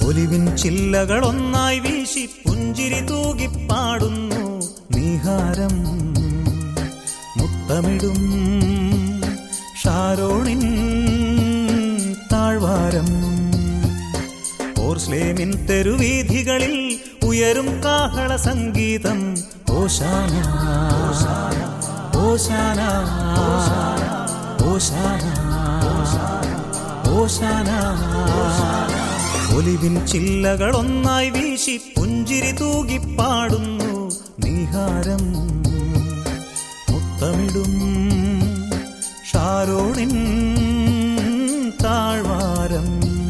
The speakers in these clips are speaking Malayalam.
ഒലിവിൻ ചില്ലകളൊന്നായി വീശി പുഞ്ചിരി തൂകിപ്പാടുന്നു നീഹാരം മുത്തമിടും ഷാരോണിൻ താഴ്വാരം ഓർസ്ലേമിൻ തെരുവീഥികളിൽ ഉയരും കാഹള സംഗീതം ഓശാന ഓശാന ഓശാന ഓശാന ഒലിവിൻ ചില്ലകളൊന്നായി വീശി പുഞ്ചിരി തൂകിപ്പാടുന്നു നീഹാരം മുത്തമിടും ഷാരോണിൻ താഴ്വാരം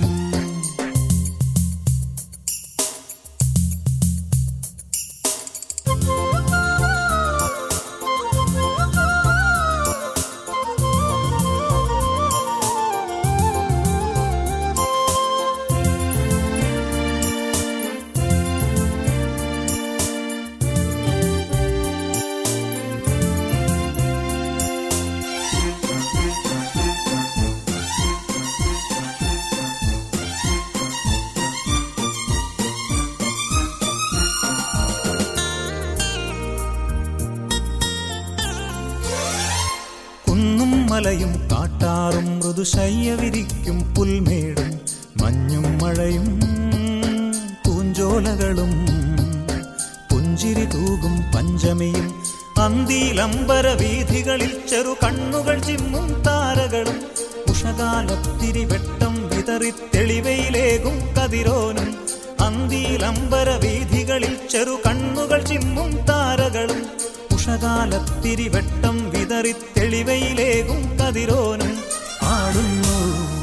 കുന്നും മലയും കാട്ടാറും മൃദുശയ്യ വിരിക്കും പുൽമേടും മഞ്ഞും മഴയും പൂഞ്ചോലകളും പുഞ്ചിരി തൂകും പഞ്ചമിയും അന്തിയിലമ്പര വീഥികളിൽ ചെറു കണ്ണുകൾ ചിമ്മും താരകളും ഉഷകാലത്തിരി വെട്ടം വിതറി തെളിവയിലേകും കതിരോനും അന്തിയിലമ്പര വീഥികളിൽ ചെറു കണ്ണുകൾ ചിമ്മും താരകളും ഉഷകാലത്തിരി വെട്ടം വിതറി തെളിവയിലേകും കതിരോനും ആടുന്നു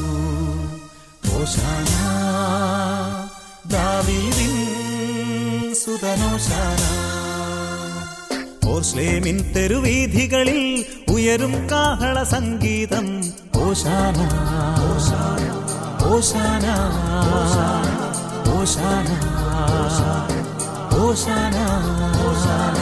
ഓശാന ദാവീദിൻ സുതനോശാന ഓർസ്ലേമിൻ തെരുവീഥികളിൽ ഉയരും കാഹള സംഗീതം ഓശാന ഓശാന ഓശാന ഓശാന ഓശാന ഓശാന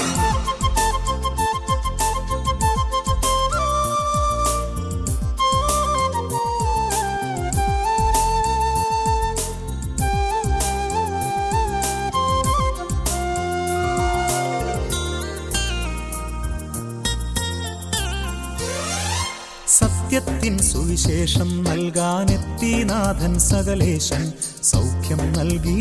സത്യത്തിൻ സുവിശേഷം നൽകാനെത്തി നാഥൻ സകലേശൻ സൗഖ്യം നൽകി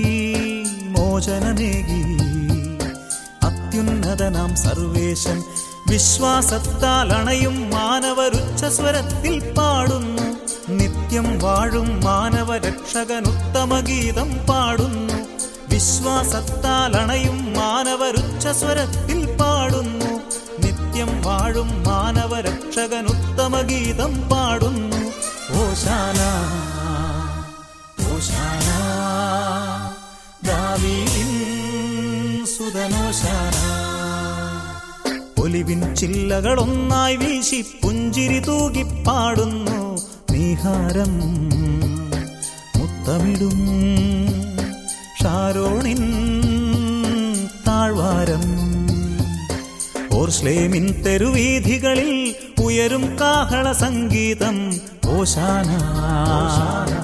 മോചനമേകി അത്യുന്നതനാം സർവേശൻ വിശ്വാസത്താൽ അണയും മാനവരുച്ചസ്വരത്തിൽ പാടുന്നു നിത്യം വാഴും മാനവരക്ഷകനുത്തമ ഗീതം പാടുന്നു വിശ്വാസത്താൽ അണയും മാനവരുച്ചസ്വരത്തിൽ പാടുന്നു നിത്യം വാഴും മാനവരക്ഷകനുത്തമ ഗീതം പാടുന്നു ഓശാന ഓശാന ദാവീദിൻ സുതനോശാന ഒലിവിൻ ചില്ലകളൊന്നായി വീശി പുഞ്ചിരി തൂകിപ്പാടുന്നു നീഹാരം മുത്തമിടും ഷാരോണിൻ താഴ്വാരം ഓർസ്ലേമിൻ തെരുവീഥികളിൽ ഉയരും കാഹള സംഗീതം ഓശാന